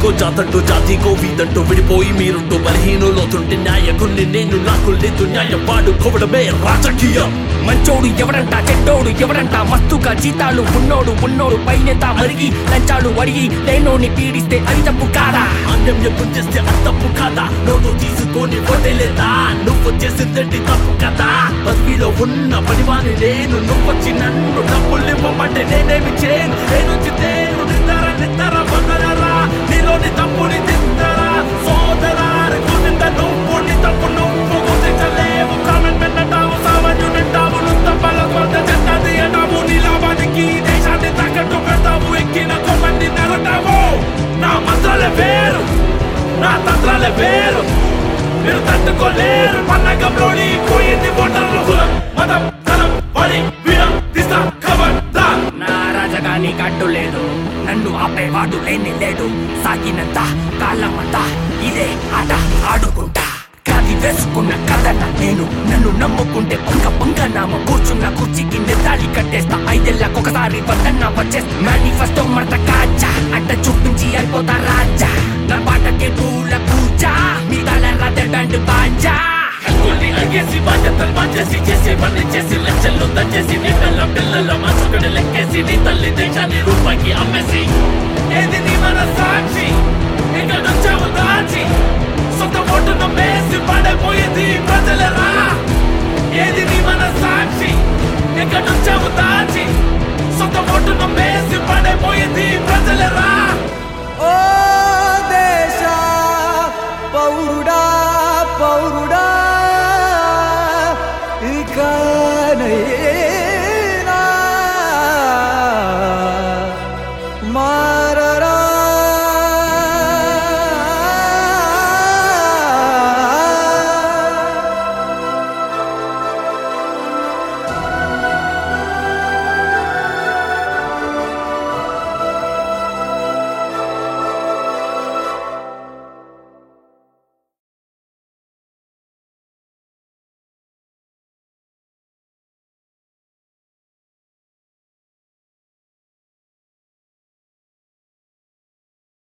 జాతికో జాతంటూ జాతికో వీదంటూ విడిపోయి మీరుంటూ బలహీనులోతుంటే నాయకుణ్ణి నేను నాకు లేదు న్యాయం వాడుకోవడమే రాజకీయం మంచోడు ఎవడంట చెడ్డోడు ఎవడంట మస్తుగా జీతాలు ఉన్నోడు ఉన్నోడు పైనెత మరిగి లంచాలు అడిగి లేనోని పీడిస్తే అది తప్పు కాదా అన్యం ఎప్పుడు చేస్తే అది తప్పు కదా నోటు తీసుకొని వదిలేదా నువ్వు చేసిందంటే తప్పు కదా పదవిలో ఉన్న పనివాని నేను నువ్వు వచ్చి నన్ను డబ్బులు ఇవ్వమంటే నేనేమి చేయను నేను నేను నిద్ర నిద్ర వదలరా నీలోని తప్పుని తిందరా సోదరా గుండె నువ్వు నీ తప్పు నువ్వు గుర్తించలేవు కామెంట్ పెట్టావు సామాన్యుడంటావు నువ్వు తప్పల కొంత చెత్తది అంటావు నీ లాభానికి దేశాన్ని తగ్గట్టు పెడతావు ఎక్కిన కొమ్మంది నరటావు నా మంత్రాలే వేరు నా తంత్రాలే వేరు మీరు తట్టుకోలేరు పన్నగంలోని పోయింది ఓటర్లు కులం మతం తలం పడి వీరం తీస్తా ఖబర్దార్ నా రాజగాని కట్టు లేదు నన్ను ఆపేవాడు లేని లేడు సాగినంత కాలమంతా ఇదే ఆట ఆడుకుంటా కాది వేసుకున్న కథన నేను నన్ను నమ్ముకుంటే పొంగ పొంగ నామ కూర్చున్న కుర్చీకి నెత్తాలి కట్టేస్తా ఐదేళ్ళకి ఒకసారి వద్దన్న వచ్చేస్తా మేనిఫెస్టో మడత కాచా అడ్డ చూపించి అయిపోతా రాజా నా పాటకే పూల పూజ మీ తల రద్ద బ్యాండ్ బాజా కొన్ని అడిగేసి బాధ్యతలు మార్చేసి చేసి పని చేసి లక్షలు దంచేసి నీ పిల్ల పిల్లల మనసుకడి లెక్కేసి నీ తల్లి దేశాన్ని రూపాయికి అమ్మేసి ఏది నీ మన సాక్షి ఇక్కడ వచ్చావు దాచి సొంత ఓటు నమ్మేసి పడైపోయింది ప్రజలరా ఏది నీ మన సాక్షి ఇక్కడ వచ్చావు దాచి సొంత ఓటు నమ్మేసి పడైపోయింది ప్రజలరా ఓ దేశ పౌరుడా పౌరుడా ఇక నయ్య